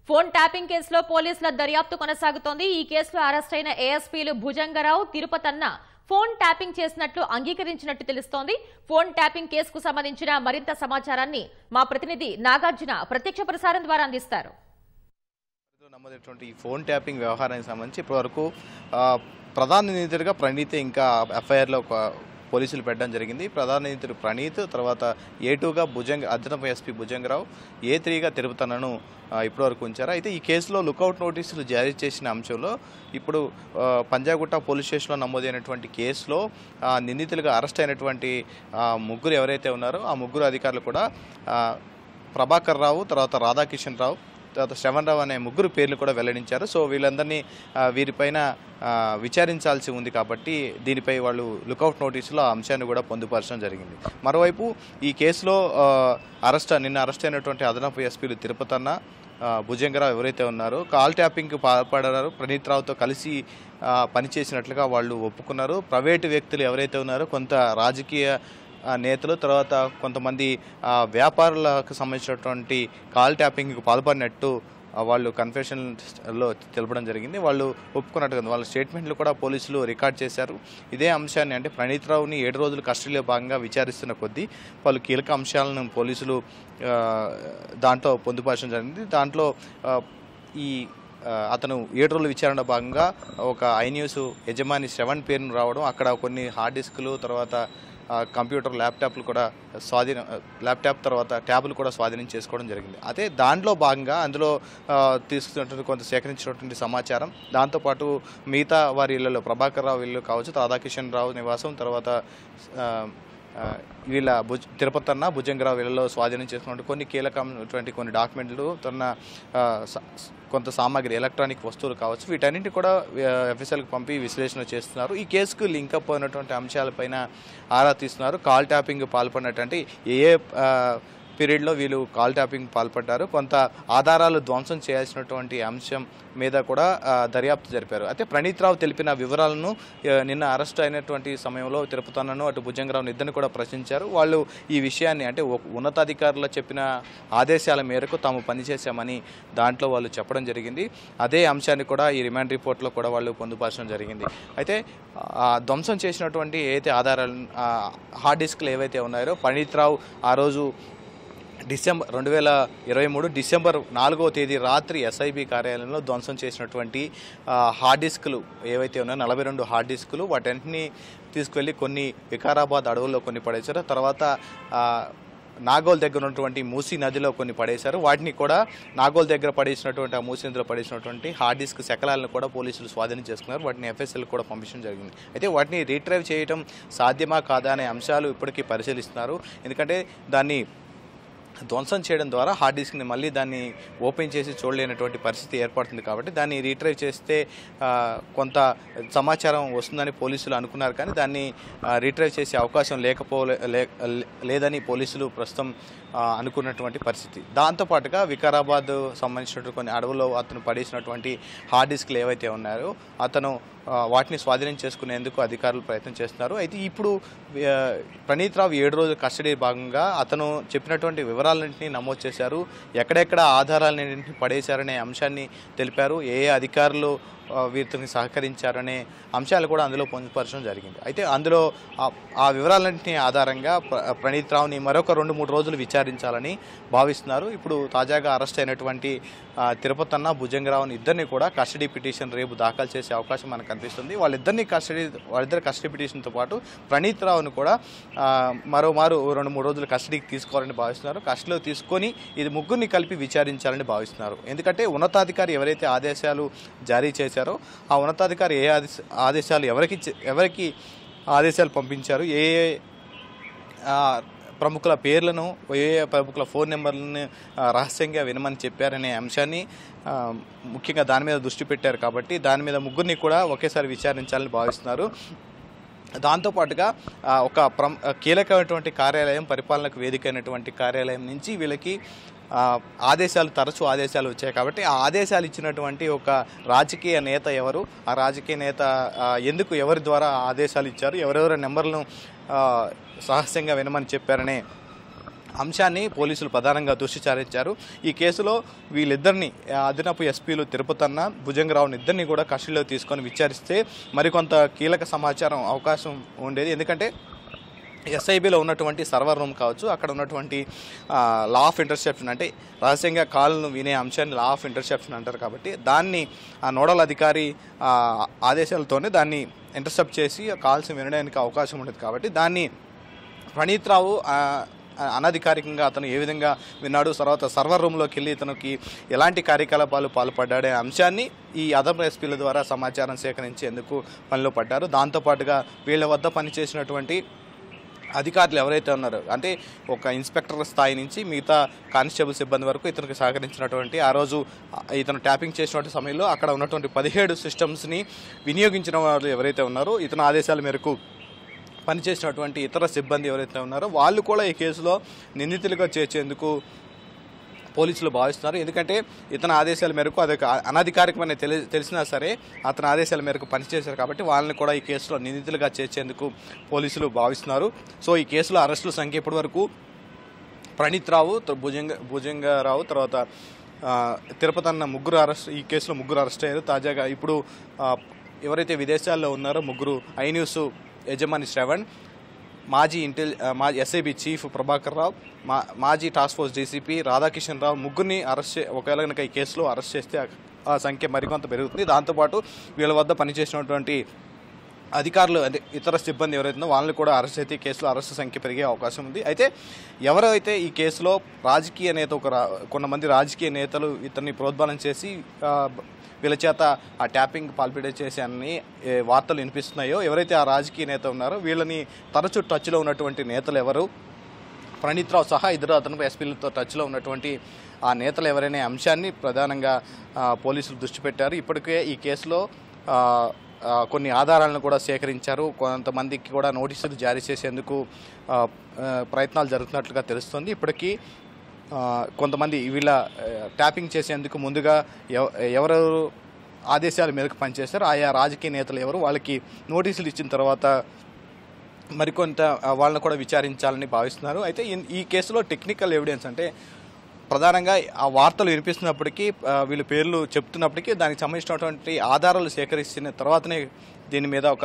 Phone tapping కేసులో పోలీసుల దర్యాప్తు కొనసాగుతోంది ఈ కేసులో అరెస్ట్ అయిన ఏఎస్పీలు భుజంగరావు తిరుపతన్న ఫోన్ ట్యాపింగ్ చేసినట్లు అంగీకరించినట్టు తెలుస్తోంది ఫోన్ ట్యాపింగ్ కేసుకు సంబంధించిన మరింత సమాచారాన్ని మా ప్రతినిధి నాగార్జున ప్రత్యక్ష ప్రసారం ద్వారా అందిస్తారు నమోదైనటువంటి ఈ ఫోన్ ట్యాపింగ్ వ్యవహారానికి సంబంధించి ఇప్పటివరకు ఆ, ప్రధాన నిందితుడిగా ప్రణీత్ ఇంకా ఎఫ్ఐఆర్లో ఒక పోలీసులు పెట్టడం జరిగింది ప్రధాన నిందితుడు ప్రణీత్ తర్వాత ఏ టూగా భుజంగ అదనపు ఎస్పీ భుజంగరావు ఏ త్రీగా తిరుపతనను ఆ, ఇప్పటివరకు ఉంచారు అయితే ఈ కేసులో లుకౌట్ నోటీసులు జారీ చేసిన అంశంలో ఇప్పుడు ఆ, పంజాగుట్ట పోలీస్ స్టేషన్లో నమోదైనటువంటి కేసులో ఆ, నిందితులుగా అరెస్ట్ అయినటువంటి ఆ, ముగ్గురు ఎవరైతే ఉన్నారో ఆ ముగ్గురు అధికారులు కూడా ఆ, ప్రభాకర్ రావు తర్వాత రాధాకిషన్ రావు తర్వాత శ్రవణ్ రావు అనే ముగ్గురు పేర్లు కూడా వెల్లడించారు సో వీళ్ళందరినీ ఆ, వీరిపైన ఆ, విచారించాల్సి ఉంది కాబట్టి దీనిపై వాళ్ళు లుకౌట్ నోటీసులో ఆ అంశాన్ని కూడా పొందుపరచడం జరిగింది మరోవైపు ఈ కేసులో ఆ, అరెస్ట్ నిన్న అరెస్ట్ అయినటువంటి అదనపు ఎస్పీలు తిరుపతన్న ఆ, భుజంగరావు ఎవరైతే ఉన్నారో కాల్ ట్యాపింగ్కి పాల్పడారో ప్రణీత్ రావుతో కలిసి ఆ, పనిచేసినట్లుగా వాళ్ళు ఒప్పుకున్నారు ప్రైవేటు వ్యక్తులు ఎవరైతే ఉన్నారో కొంత రాజకీయ ఆ, నేతలు తర్వాత కొంతమంది ఆ, వ్యాపారులకు సంబంధించినటువంటి కాల్ ట్యాపింగ్కి పాల్పడినట్టు ఆ, వాళ్ళు కన్ఫెషన్లో తెలపడం జరిగింది వాళ్ళు ఒప్పుకున్నట్టుగా ఉంది. వాళ్ళ స్టేట్మెంట్లు కూడా పోలీసులు రికార్డ్ చేశారు ఇదే అంశాన్ని అంటే ప్రణీత్ రావుని ఏడు రోజులు కస్టడీలో భాగంగా విచారిస్తున్న కొద్దీ పలు కీలక అంశాలను పోలీసులు ఆ, దాంట్లో పొందుపరచడం జరిగింది దాంట్లో ఆ, ఈ ఆ, అతను ఏడు రోజుల విచారణ భాగంగా ఒక ఐ న్యూస్ యజమాని శ్రవణ్ పేరును రావడం అక్కడ కొన్ని హార్డ్ డిస్క్లు తర్వాత ఆ, కంప్యూటర్ ల్యాప్టాప్లు కూడా స్వాధీనం ఆ, ల్యాప్టాప్ తర్వాత ట్యాబ్లు కూడా స్వాధీనం చేసుకోవడం జరిగింది అదే దాంట్లో భాగంగా అందులో ఆ, తీసుకున్నటువంటి కొంత సేకరించినటువంటి సమాచారం దాంతోపాటు మిగతా వారి ఇళ్లలో ప్రభాకర్ రావు ఇల్లు కావచ్చు రాధాకిషన్ రావు నివాసం తర్వాత ఆ, ఆ, వీళ్ళ భుజ్ తిరుపతన్న భుజంగరావు వీళ్ళలో స్వాధీనం చేసుకున్నటువంటి కొన్ని కీలకమైనటువంటి కొన్ని డాక్యుమెంట్లు తన ఆ, స- కొంత సామాగ్రి ఎలక్ట్రానిక్ వస్తువులు కావచ్చు వీటన్నింటి కూడా ఎఫ్ఎస్ఎల్కి పంపి విశ్లేషణ చేస్తున్నారు ఈ కేసుకు లింక్ అప్ అయినటువంటి అంశాలపైన ఆరా తీస్తున్నారు కాల్ ట్యాపింగ్ పాల్పడినటువంటి ఏ ఏ ఆ, పీరియడ్లో వీళ్ళు కాల్ ట్యాపింగ్ పాల్పడ్డారు కొంత ఆధారాలు ధ్వంసం చేయాల్సినటువంటి అంశం మీద కూడా ఆ, దర్యాప్తు జరిపారు అయితే ప్రణీత్ రావు తెలిపిన వివరాలను ఆ, నిన్న అరెస్ట్ అయినటువంటి సమయంలో తిరుపతన్నను అటు భుజంగరావును ఇద్దరిని కూడా ప్రశ్నించారు వాళ్ళు ఈ విషయాన్ని అంటే ఒక ఉన్నతాధికారులు చెప్పిన ఆదేశాల మేరకు తాము పనిచేశామని దాంట్లో వాళ్ళు చెప్పడం జరిగింది అదే అంశాన్ని కూడా ఈ రిమాండ్ రిపోర్ట్లో కూడా వాళ్ళు పొందుపరచడం జరిగింది అయితే ఆ ధ్వంసం చేసినటువంటి ఏదైతే ఆధారాలు ఆ, హార్డ్ డిస్క్లు ఏవైతే ఉన్నాయో ప్రణీత్ రావు ఆ రోజు డిసెంబర్ రెండు వేల ఇరవై మూడు డిసెంబర్ నాలుగవ తేదీ రాత్రి ఎస్ఐబి కార్యాలయంలో ధ్వంసం చేసినటువంటి ఆ, హార్డ్ డిస్కులు ఏవైతే ఉన్నాయో నలభై రెండు హార్డ్ డిస్కులు వాటన్నిటిని తీసుకువెళ్ళి కొన్ని వికారాబాద్ అడవుల్లో కొన్ని పడేశారు తర్వాత ఆ, నాగోల్ దగ్గర ఉన్నటువంటి మూసీ నదిలో కొన్ని పడేశారు వాటిని కూడా నాగోల్ దగ్గర పడేసినటువంటి ఆ మూసీ నదిలో పడేసినటువంటి హార్డ్ డిస్క్ శకలాలను కూడా పోలీసులు స్వాధీనం చేసుకున్నారు వాటిని ఎఫ్ఎస్ఎల్ కూడా పంపించడం జరిగింది అయితే వాటిని రీట్రైవ్ చేయడం సాధ్యమా కాదా అనే అంశాలు ఇప్పటికీ పరిశీలిస్తున్నారు ఎందుకంటే దాన్ని ధ్వంసం చేయడం ద్వారా హార్డ్ డిస్క్ని మళ్ళీ దాన్ని ఓపెన్ చేసి చూడలేనటువంటి పరిస్థితి ఏర్పడుతుంది కాబట్టి దాన్ని రీట్రైవ్ చేస్తే ఆ, కొంత సమాచారం వస్తుందని పోలీసులు అనుకున్నారు కానీ దాన్ని ఆ, రీట్రైవ్ చేసే అవకాశం లేకపోలే లే- లేదని పోలీసులు ప్రస్తుతం ఆ, అనుకున్నటువంటి పరిస్థితి దాంతోపాటుగా వికారాబాద్ సంబంధించినటువంటి కొన్ని అడవుల్లో అతను పడేసినటువంటి హార్డ్ డిస్క్లు ఏవైతే ఉన్నాయో అతను ఆ, వాటిని స్వాధీనం చేసుకునేందుకు అధికారులు ప్రయత్నం చేస్తున్నారు అయితే ఇప్పుడు ఆ, ప్రణీత్ రావు ఏడు రోజుల కస్టడీ భాగంగా అతను చెప్పినటువంటి వివరాలన్నింటినీ నమోదు చేశారు ఎక్కడెక్కడ ఆధారాలన్నింటినీ పడేశారనే అంశాన్ని తెలిపారు ఏ ఏ అధికారులు ఆ, వీరితో సహకరించారనే అంశాలు కూడా అందులో పొందుపరచడం జరిగింది అయితే అందులో ఆ- ఆ వివరాలన్నింటినీ ఆధారంగా ప్ర- ప్రణీత్ రావుని మరొక రెండు మూడు రోజులు విచారించాలని భావిస్తున్నారు ఇప్పుడు తాజాగా అరెస్ట్ అయినటువంటి ఆ, తిరుపతన్న భుజంగరావుని ఇద్దరిని కూడా కస్టడీ పిటిషన్ రేపు దాఖలు చేసే అవకాశం మనకు కనిపిస్తుంది వాళ్ళిద్దరిని కస్టడీ వాళ్ళిద్దరి కస్టడీ పిటిషన్తో పాటు ప్రణీత్ రావును కూడా ఆ, మరోమారు రెండు మూడు రోజులు కస్టడీకి తీసుకోవాలని భావిస్తున్నారు కస్టడీలో తీసుకొని ఇది ముగ్గురిని కలిపి విచారించాలని భావిస్తున్నారు ఎందుకంటే ఉన్నతాధికారి ఎవరైతే ఆదేశాలు జారీ చేశారో ఆ ఉన్నతాధికారి ఏ ఆదేశ ఆదేశాలు ఎవరికి ఇచ్చ- ఎవరికి ఆదేశాలు పంపించారు ఏ ఏ ఆ, ప్రముఖుల పేర్లను ఏ ఏ ప్రముఖుల ఫోన్ నెంబర్లను ఆ, రహస్యంగా వినమని చెప్పారనే అంశాన్ని ఆ, ముఖ్యంగా దాని మీద దృష్టి పెట్టారు కాబట్టి దాని మీద ముగ్గురిని కూడా ఒకేసారి విచారించాలని భావిస్తున్నారు దాంతోపాటుగా ఆ, ఒక ప్రమ్ కీలకమైనటువంటి కార్యాలయం పరిపాలనకు వేదికైనటువంటి కార్యాలయం నుంచి వీళ్ళకి ఆ, ఆదేశాలు తరచూ ఆదేశాలు వచ్చాయి కాబట్టి ఆ ఆదేశాలు ఇచ్చినటువంటి ఒక రాజకీయ నేత ఎవరు ఆ రాజకీయ నేత ఆ, ఎందుకు ఎవరి ద్వారా ఆ ఆదేశాలు ఇచ్చారు ఎవరెవరి నెంబర్లను ఆ, రహస్యంగా వినమని చెప్పారనే అంశాన్ని పోలీసులు ప్రధానంగా దృష్టి సారించారు ఈ కేసులో వీళ్ళిద్దరిని ఆ, అదనపు ఎస్పీలు తిరుపతన్న భుజంగరావుని ఇద్దరిని కూడా కస్టడీలో తీసుకొని విచారిస్తే మరికొంత కీలక సమాచారం అవకాశం ఉండేది ఎందుకంటే ఎస్ఐబిలో ఉన్నటువంటి సర్వర్ రూమ్ కావచ్చు అక్కడ ఉన్నటువంటి లా ఆఫ్ ఇంటర్సెప్షన్ అంటే రహస్యంగా కాల్ను వినే అంశాన్ని లా ఆఫ్ ఇంటర్సెప్షన్ అంటారు కాబట్టి దాన్ని ఆ నోడల్ అధికారి ఆ, ఆదేశాలతోనే దాన్ని ఇంటర్సెప్ట్ చేసి ఆ కాల్స్ వినడానికి అవకాశం ఉండేది కాబట్టి దాన్ని ప్రణీత్ రావు ఆ, అనధికారికంగా అతను ఏ విధంగా విన్నాడు తర్వాత సర్వర్ రూమ్లోకి వెళ్ళి ఇతనికి ఎలాంటి కార్యకలాపాలు పాల్పడ్డాడే అంశాన్ని ఈ అదనపు ఎస్పీల ద్వారా సమాచారం సేకరించేందుకు పనిలో పడ్డారు దాంతోపాటుగా వీళ్ళ వద్ద పనిచేసినటువంటి అధికారులు ఎవరైతే ఉన్నారో అంటే ఒక ఇన్స్పెక్టర్ స్థాయి నుంచి మిగతా కానిస్టేబుల్ సిబ్బంది వరకు ఇతనికి సహకరించినటువంటి ఆ రోజు ఇతను ట్యాపింగ్ చేసినటువంటి సమయంలో అక్కడ ఉన్నటువంటి పదిహేడు సిస్టమ్స్ని వినియోగించిన వాళ్ళు ఎవరైతే ఉన్నారో ఇతని ఆదేశాల మేరకు పనిచేసినటువంటి ఇతర సిబ్బంది ఎవరైతే ఉన్నారో వాళ్ళు కూడా ఈ కేసులో నిందితులుగా చేర్చేందుకు పోలీసులు భావిస్తున్నారు ఎందుకంటే ఇతని ఆదేశాల మేరకు అది ఒక అనధికారికమైన తెలి తెలిసినా సరే అతని ఆదేశాల మేరకు పనిచేశారు కాబట్టి వాళ్ళని కూడా ఈ కేసులో నిందితులుగా చేర్చేందుకు పోలీసులు భావిస్తున్నారు సో ఈ కేసులో అరెస్టుల సంఖ్య ఇప్పటి వరకు ప్రణీత్ రావు త- భుజంగ భుజంగరావు తర్వాత ఆ, తిరుపతి అన్న ముగ్గురు అరెస్ట్ ఈ కేసులో ముగ్గురు అరెస్ట్ అయ్యారు తాజాగా ఇప్పుడు ఆ, ఎవరైతే విదేశాల్లో ఉన్నారో ముగ్గురు ఐ న్యూస్ యజమాని శ్రవణ్ మాజీ ఇంటెల్ ఆ, మా ఎస్ఐబి చీఫ్ ప్రభాకర్ రావు మా మాజీ task force DCP Radhakishan Rao ముగ్గురిని అరెస్ట్ చే ఒకవేళ కనుక ఈ కేసులో అరెస్ట్ చేస్తే ఆ- ఆ సంఖ్య మరికొంత పెరుగుతుంది దాంతోపాటు వీళ్ళ వద్ద పనిచేసినటువంటి అధికారులు అదే ఇతర సిబ్బంది ఎవరైతే ఉన్నారో వాళ్ళని కూడా అరెస్ట్ అయితే ఈ కేసులో అరెస్ట్ సంఖ్య పెరిగే అవకాశం ఉంది అయితే ఎవరైతే ఈ కేసులో రాజకీయ నేత ఒక రా- కొంతమంది రాజకీయ నేతలు ఇతన్ని ప్రోద్బలం చేసి ఆ, వీళ్ళ చేత ఆ ట్యాపింగ్ పాల్పిడే చేశానని ఏ, వార్తలు వినిపిస్తున్నాయో ఎవరైతే ఆ రాజకీయ నేత ఉన్నారో వీళ్ళని తరచు టచ్లో ఉన్నటువంటి నేతలు ఎవరు ప్రణీత్ రావు సహా ఇద్దరు అతను ఎస్పీలతో టచ్లో ఉన్నటువంటి ఆ నేతలు ఎవరైనా అంశాన్ని ప్రధానంగా ఆ, పోలీసులు దృష్టి పెట్టారు ఇప్పటికే ఈ కేసులో ఆ, ఆ, కొన్ని ఆధారాలను కూడా సేకరించారు కొంతమందికి కూడా నోటీసులు జారీ చేసేందుకు ఆ, ఆ, ప్రయత్నాలు జరుగుతున్నట్లుగా తెలుస్తుంది ఇప్పటికీ ఆ, కొంతమంది వీళ్ళ ఆ, ట్యాపింగ్ చేసేందుకు ముందుగా ఎవ- ఎవరెవరు ఆదేశాల మేరకు పనిచేశారు ఆయా రాజకీయ నేతలు ఎవరు వాళ్ళకి నోటీసులు ఇచ్చిన తర్వాత మరికొంత ఆ, వాళ్ళని కూడా విచారించాలని భావిస్తున్నారు అయితే ఇన్- ఈ కేసులో టెక్నికల్ ఎవిడెన్స్ అంటే ప్రధానంగా ఆ వార్తలు వినిపిస్తున్నప్పటికీ ఆ, వీళ్ళ పేర్లు చెప్తున్నప్పటికీ దానికి సంబంధించినటువంటి ఆధారాలు సేకరించిన తర్వాతనే దీని మీద ఒక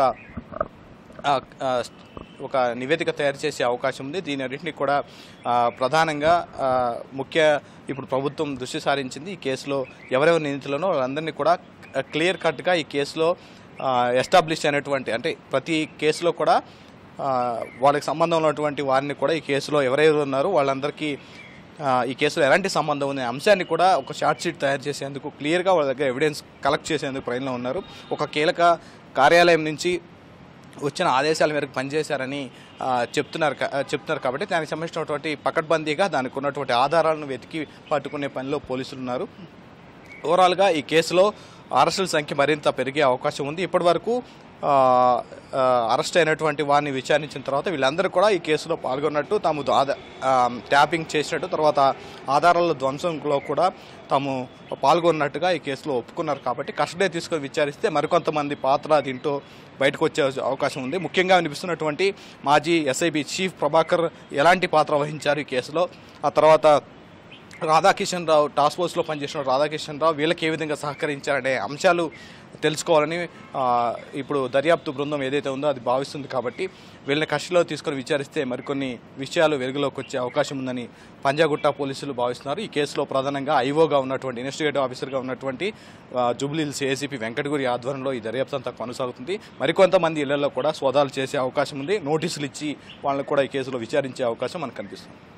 ఆ, ఆ, ఒక నివేదిక తయారు చేసే అవకాశం ఉంది దీని అన్నింటినీ కూడా ఆ, ప్రధానంగా ఆ, ముఖ్య ఇప్పుడు ప్రభుత్వం దృష్టి సారించింది ఈ కేసులో ఎవరెవరు నిందితులనో వాళ్ళందరినీ కూడా క్లియర్ కట్గా ఈ కేసులో ఎస్టాబ్లిష్ అయినటువంటి అంటే ప్రతి కేసులో కూడా ఆ, వాళ్ళకి సంబంధం ఉన్నటువంటి వారిని కూడా ఈ కేసులో ఎవరెవరు ఉన్నారో వాళ్ళందరికీ ఆ, ఈ కేసులో ఎలాంటి సంబంధం ఉంది అనే అంశాన్ని కూడా ఒక షార్ట్ షీట్ తయారు చేసేందుకు క్లియర్గా వాళ్ళ దగ్గర ఎవిడెన్స్ కలెక్ట్ చేసేందుకు ప్రయత్నంలో ఉన్నారు ఒక కీలక కార్యాలయం నుంచి వచ్చిన ఆదేశాల మేరకు పనిచేశారని ఆ, చెప్తున్నారు కా- ఆ, చెప్తున్నారు కాబట్టి దానికి సంబంధించినటువంటి పకడ్బందీగా దానికి ఉన్నటువంటి ఆధారాలను వెతికి పట్టుకునే పనిలో పోలీసులు ఉన్నారు ఓవరాల్గా ఈ కేసులో అరెస్టుల సంఖ్య మరింత పెరిగే అవకాశం ఉంది ఇప్పటివరకు ఆ, ఆ, అరెస్ట్ అయినటువంటి వారిని విచారించిన తర్వాత వీళ్ళందరూ కూడా ఈ కేసులో పాల్గొన్నట్టు తాము ఆద- ఆ, ట్యాపింగ్ చేసినట్టు తర్వాత ఆధారాల ధ్వంసంలో కూడా తాము పాల్గొన్నట్టుగా ఈ కేసులో ఒప్పుకున్నారు కాబట్టి కస్టడీ తీసుకొని విచారిస్తే మరికొంతమంది పాత్ర దీంట్లో బయటకు వచ్చే అవకాశం ఉంది ముఖ్యంగా వినిపిస్తున్నటువంటి మాజీ ఎస్ఐబి చీఫ్ ప్రభాకర్ ఎలాంటి పాత్ర వహించారు ఈ కేసులో ఆ తర్వాత రాధాకిషన్ రావు టాస్క్ ఫోర్స్లో పనిచేసిన రాధాకిషన్ రావు వీళ్ళకి ఏ విధంగా సహకరించారనే అంశాలు తెలుసుకోవాలని ఆ, ఇప్పుడు దర్యాప్తు బృందం ఏదైతే ఉందో అది భావిస్తుంది కాబట్టి వీళ్ళని కస్టడీలో తీసుకొని విచారిస్తే మరికొన్ని విషయాలు వెలుగులోకి వచ్చే అవకాశం ఉందని పంజాగుట్ట పోలీసులు భావిస్తున్నారు ఈ కేసులో ప్రధానంగా ఐఓగా ఉన్నటువంటి ఇన్వెస్టిగేటివ్ ఆఫీసర్గా ఉన్నటువంటి ఆ, జూబ్లీహిల్స్ ఏసీపీ వెంకటగురి ఆధ్వర్యంలో ఈ దర్యాప్తు అంతా కొనసాగుతుంది మరికొంతమంది ఇళ్లలో కూడా సోదాలు చేసే అవకాశం ఉంది నోటీసులు ఇచ్చి వాళ్ళని కూడా ఈ కేసులో విచారించే అవకాశం మనకు కనిపిస్తుంది